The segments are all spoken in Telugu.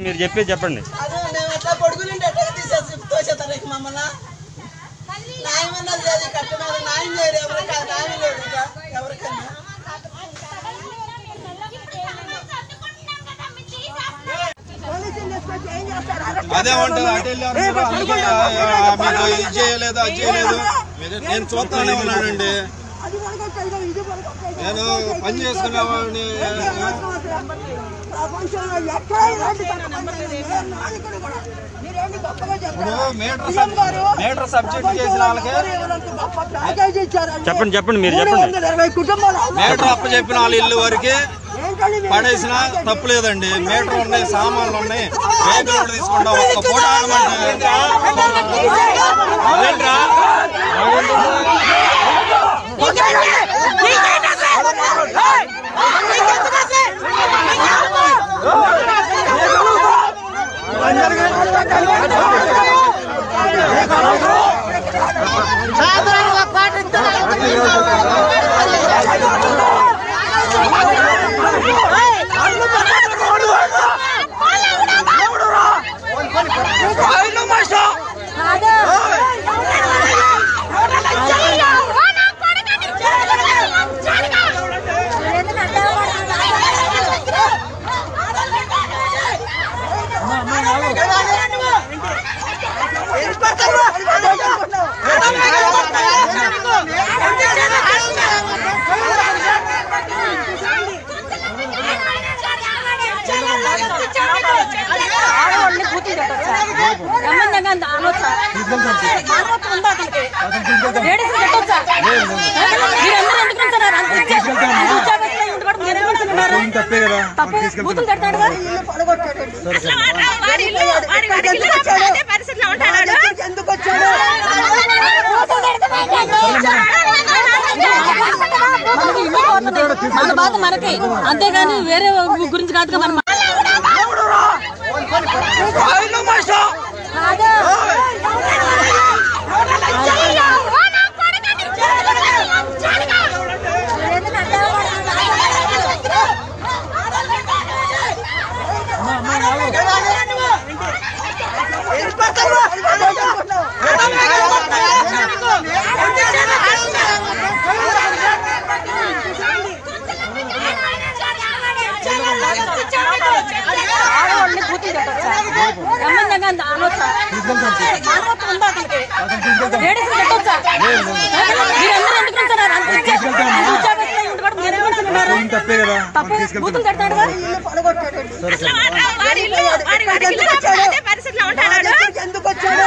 మీరు చెప్పేది చెప్పండి అదే మేము ఎట్లా పడుకుని ఎట్లా తీసేసి తోసేస్తారు ఇక మమ్మల్ని న్యాయం అన్నది లేదు కట్ట మీద న్యాయం లేదు ఎవరికి న్యాయం లేదు ఇక ఎవరికైనా అదే ఉంటుంది అటు వెళ్ళారు మీరు అందుకే, ఆ, మీకు ఇది చేయలేదు అది చేయలేదు మీరు- నేను చూస్తానే ఉన్నానండి నేను పని చేసుకునేవాడిని ప్రపంచంలో ఎక్కడ ఇలాంటి నాయకుడు కూడా మీరేంటి గొప్పగా ఇప్పుడు మీటర్ సబ్ మీటర్ సబ్జెక్ట్ చేసిన వాళ్ళకి ప్యాకేజీ ఇచ్చారు చెప్పండి చెప్పండి మీరు మూడు చెప్పండి వందల ఇరవై కుటుంబాలు మీటర్ అప్ప చెప్పిన వాళ్ళ ఇల్లు వరకు ఏంటండి మీరు? పడేసినా తప్పు లేదండి మీటర్ ఉన్నాయి సామాన్లు ఉన్నాయి వెహికల్ కూడా తీసుకుంటాం ఒక్క పూట ఆగమంటే అదేంట్రా? ఆడవాళ్ళని కూతురు కట్టొచ్చా సంబంధంగా అంత అనొచ్చా మానవత్వం ఉందా అతనికి లేడీస్ కట్టొచ్చా మీరందరూ ఎందుకు ఉంటున్నారు అంత ఉద్యోగస్తులు ఉండి కూడా మీరు ఎందుకు ఉంటున్నారు తప్పే కూతురు కడతాడుగా ఎందుకు వచ్చాడు మనకి ఇల్లు పోతుంది. మన బాధ మనకి అంతేగాని వేరే గురించి కాదుగా మనం ఆడవాళ్ళని కూతురు కట్టొచ్చా సంబంధంగా అంత అనొచ్చా మానవత్వం ఉందా అతనికి లేడీస్ కట్టొచ్చా మీరందరూ ఎందుకు ఉంటున్నారు అంత ఉద్యోగస్తులు ఉండి కూడా మీరు ఎందుకు ఉంటున్నారు తప్పే కూతురు కడతాడుగా ఎందుకు వచ్చాడు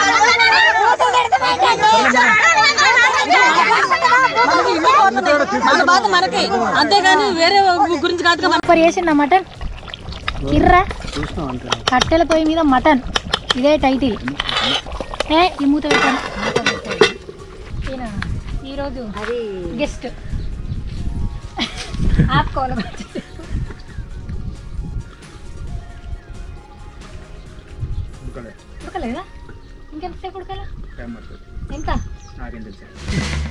మనకి ఇల్లు పోతుంది. మన బాధ మనకి అంతేగాని వేరే గురించి కాదుగా మనం సూపర్ చేసిన మటన్ కిర్రా కట్టెల పొయ్యి మీద మటన్ ఇదే టైటిల్ ఏ ఈ మూత పెట్టాను ఈయన ఈరోజు గెస్ట్ ఆపుకోవాలి ఉడకలేదా ఇంకెంతసేపు ఉడకాలా ఎంత